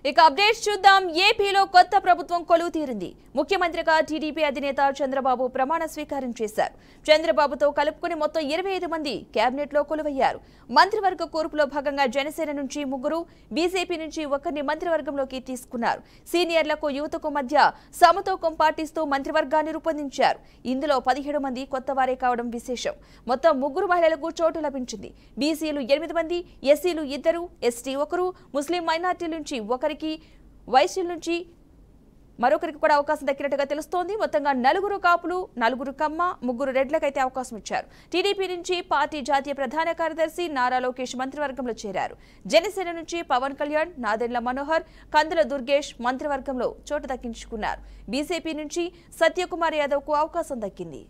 ఇక అప్డేట్స్ చూద్దాం ఏపీలో కొత్త ప్రభుత్వం కొలువు తీరింది ముఖ్యమంత్రిగా టీడీపీ అధినేత చంద్రబాబు ప్రమాణ స్వీకారం చేశారు చంద్రబాబుతో కలుపుకుని మొత్తం ఇరవై ఐదు మంది కేబినెట్ లో కొలువయ్యారు మంత్రివర్గ కూర్పులో భాగంగా జనసేన నుంచి ముగ్గురు బీజేపీ నుంచి ఒకరిని మంత్రివర్గంలోకి తీసుకున్నారు సీనియర్లకు యువతకు మధ్య సమతూకం పాటిస్తూ మంత్రివర్గాన్ని రూపొందించారు ఇందులో పదిహేడు మంది కొత్త వారే కావడం విశేషం మొత్తం ముగ్గురు మహిళలకు చోటు లభించింది బీసీలు ఎనిమిది మంది ఎస్సీలు ఇద్దరు ఎస్టీ ఒకరు ముస్లిం మైనార్టీల నుంచి ఒకరికి వైశ్యుల నుంచి మరొకరికి కూడా అవకాశం దక్కినట్టుగా తెలుస్తోంది మొత్తంగా నలుగురు కాపులు నలుగురు కమ్మ ముగ్గురు రెడ్లకైతే అవకాశం ఇచ్చారు టీడీపీ నుంచి పార్టీ జాతీయ ప్రధాన కార్యదర్శి నారా లోకేష్ మంత్రివర్గంలో చేరారు జనసేన నుంచి పవన్ కళ్యాణ్ నాదెండ్ల మనోహర్ కందుల దుర్గేష్ మంత్రివర్గంలో చోటు దక్కించుకున్నారు బీజేపీ నుంచి సత్యకుమార్ యాదవ్కు అవకాశం దక్కింది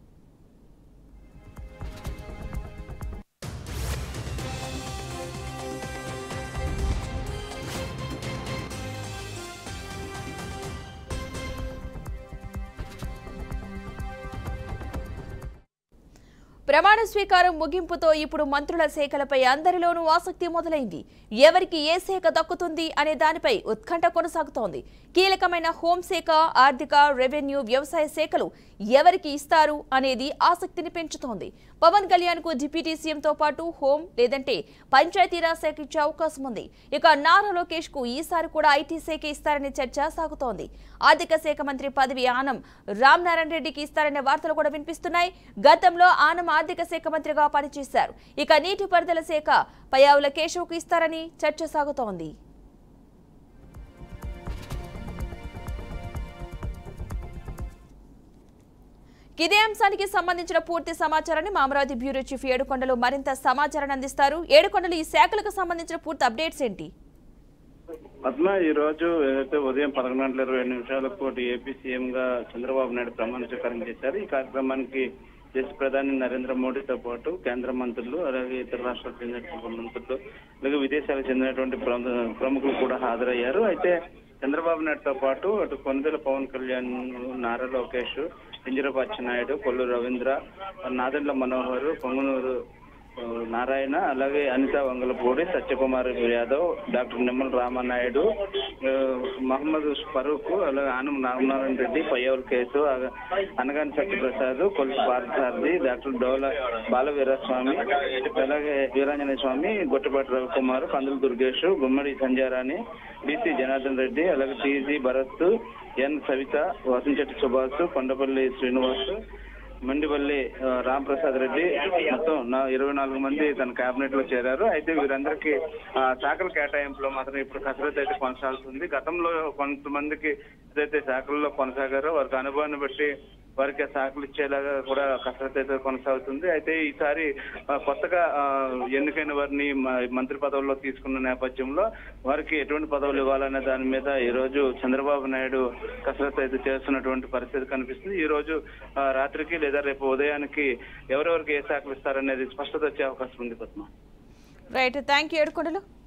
ప్రమాణ స్వీకారం ముగింపుతో ఇప్పుడు మంత్రుల శాఖలపై అందరిలోనూ ఆసక్తి మొదలైంది ఎవరికి ఏ శాఖ దక్కుతుంది అనే దానిపై ఉత్కంఠ కొనసాగుతోంది కీలకమైన హోంశాఖ ఆర్థిక రెవెన్యూ వ్యవసాయ శాఖలు ఎవరికి ఇస్తారు అనేది ఆసక్తిని పెంచుతోంది పవన్ కళ్యాణ్ కు డిప్యూటీ సీఎంతో పాటు హోం లేదంటే పంచాయతీరాజ్ శాఖ ఇచ్చే అవకాశం ఉంది ఇక నారా లోకేష్ కు ఈసారి కూడా ఐటీ శాఖ ఇస్తారనే చర్చ సాగుతోంది ఆర్థిక శాఖ మంత్రి పదవి ఆనం రామ్ నారాయణ రెడ్డికి ఇస్తారనే వార్తలు కూడా వినిపిస్తున్నాయి గతంలో ఆనం ఆర్థిక శాఖ మంత్రిగా పనిచేశారు ఇక నీటిపారుదల శాఖ పయావుల కేశవ్కు ఇస్తారని చర్చ సాగుతోంది ఇదే అంశానికి సంబంధించిన పూర్తి సమాచారాన్ని మా అమరావతి బ్యూరో చీఫ్ ఏడుకొండలు మరింత సమాచారాన్ని అందిస్తారు ఏడుకొండలు ఈ శాఖలకు సంబంధించిన పూర్తి అప్డేట్స్ ఏంటి పద్మ ఈ రోజు ఏదైతే ఉదయం పదకొండు గంటల ఇరవై ఐదు నిమిషాలకు ఏపీ సీఎం గా చంద్రబాబు నాయుడు ప్రమాణ స్వీకారం చేశారు ఈ కార్యక్రమానికి దేశ ప్రధాని నరేంద్ర మోడీతో పాటు కేంద్ర మంత్రులు అలాగే ఇతర రాష్ట్రాలకు చెందినటువంటి మంత్రులు అలాగే విదేశాలకు చెందినటువంటి ప్రము- ప్రముఖులు కూడా హాజరయ్యారు అయితే చంద్రబాబు నాయుడుతో పాటు అటు కొనదెల పవన్ కళ్యాణ్ నారా లోకేష్ ఇందిరపు అచ్చెన్నాయుడు కొల్లు రవీంద్ర నాదెండ్ల మనోహర్ పొంగనూరు ఆ, నారాయణ అలాగే అనిత వంగలపూడి సత్యకుమార్ యాదవ్ డాక్టర్ నిమ్మల రామనాయుడు ఆ, మహమ్మద్ ఫరూక్ అలాగే ఆనం నాగనారాయణ రెడ్డి పయ్యవల్ కేసు అగ- అనగాని సత్యప్రసాద్ కొలుసు పార్థసారథి డాక్టర్ డోల బాల వీరస్వామి అలాగే వీరాంజనేయ స్వామి గొట్టపాటి రవికుమార్ కందుల దుర్గేష్ గుమ్మడి సంజారాణి బీసీ జనార్దన్ రెడ్డి అలాగే టీజీ భరత్ ఎన్ సవిత వసంచెట్టి సుభాష్ కొండపల్లి శ్రీనివాస్ మండిపల్లి ఆ, రాంప్రసాద్ రెడ్డి మొత్తం నా ఇరవై నాలుగు మంది తన కేబినెట్ లో చేరారు అయితే వీరందరికీ ఆ, శాఖల కేటాయింపులో మాత్రం ఇప్పుడు కసరత్తు అయితే కొనసాగుతుంది గతంలో కొంతమందికి ఏదైతే శాఖల్లో కొనసాగారో వారికి అనుభవాన్ని బట్టి వారికి ఆ శాఖలు ఇచ్చేలాగా కూడా కసరత్తు అయితే కొనసాగుతుంది అయితే ఈసారి ఆ, కొత్తగా ఆ, ఎన్నికైన వారిని మ- మంత్రి పదవుల్లో తీసుకున్న నేపథ్యంలో వారికి ఎటువంటి పదవులు ఇవ్వాలనే దాని మీద ఈ రోజు చంద్రబాబు నాయుడు కసరత్తు అయితే చేస్తున్నటువంటి పరిస్థితి కనిపిస్తుంది ఈ రోజు ఆ, రాత్రికి లేదా రేపు ఉదయానికి ఎవరెవరికి ఏ శాఖలు ఇస్తారనేది స్పష్టత వచ్చే అవకాశం ఉంది Padma right thank you Yedukondalu